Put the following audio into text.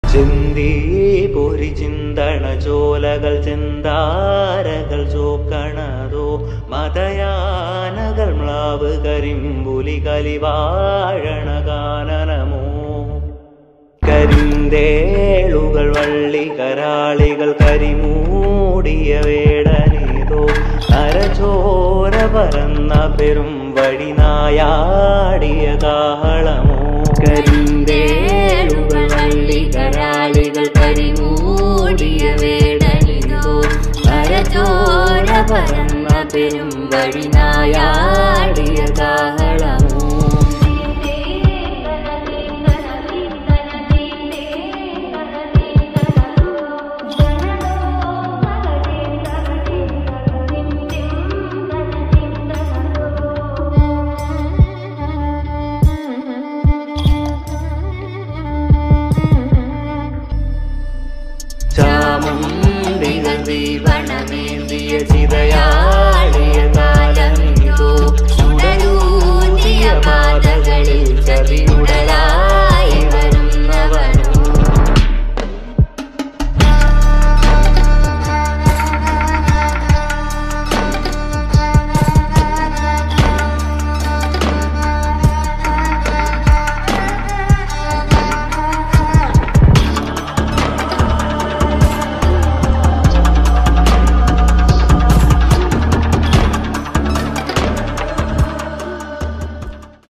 ചിന്തി പൊരി ചിന്തണ ചോലകൾ ചിന്താരകൾ ചോക്കണതോ മതയാനകൾ മ്ലാവ് കരിമ്പുലി കലിവാഴണ കാനനമോ കരിന്തേളുകൾ വള്ളി കരാളികൾ കരിമൂടിയ വേടനേതോ അരചോര പറന്ന പെരും വഴി നായാടിയ കാഹളമോ കരിന്തേളുകൾ വള്ളി കരാളികൾ കരിമൂടിയ വേടനേതോ അരചോര പറന്ന പെരും വഴി നായാടിയ കാഹളമോ ചാമുണ്ടികൾ ദീപണമേന്തിയ ചിതയാ